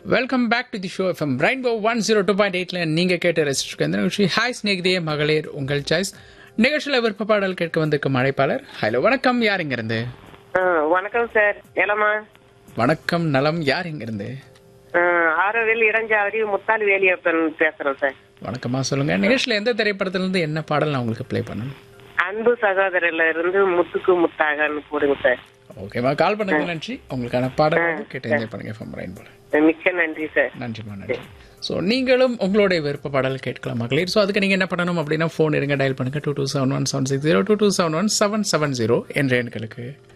welcome back to the show FM Rainbow one zero two point எயிட்ல நீங்க கேட்ட ரசிச்சிருக்க இந்த நிகழ்ச்சி ஹாய் ஸ்நேகிதியே மகளிர் உங்கள் சாய்ஸ் நிகழ்ச்சியில் விருப்ப பாடல் கேட்க வந்திருக்கும் அழைப்பாளர் ஹலோ வணக்கம் யார் இங்க இருந்து ஆ, வணக்கம் சார் ஏலம்மா வணக்கம் நலம் யார் இங்க இருந்து ஆ, ஆரோவில் இடஞ்சாவடி முத்தால் வேலியப்பன் பேசுறேன் சார் வணக்கமா சொல்லுங்க நிகழ்ச்சியில் எந்த திரைப்படத்துல இருந்து என்ன பாடல் நான் உங்களுக்கு ப்ளே பண்ணணும் அன்பு சகோதரர்ல இருந்து முத்துக்கு முத்தாகன்னு போடுங்க சார் ஓகேவா கால் பண்ணுங்க நன்றி உங்களுக்கான பாடல் கேட்டு என்ஜாய் பண்ணுங்க எஃப்எம் ரெயின்போல மிக்க நன்றி சார் நன்றிமா நன்றி ஸோ நீங்களும் உங்களுடைய விருப்ப பாடல் கேட்கலாம் மகளிர் ஸோ அதுக்கு நீங்கள் என்ன பண்ணணும் அப்படின்னா ஃபோன் இருங்க டயல் பண்ணுங்க two two seven one seven six zero two two seven one seven seven zero என்ற எண்களுக்கு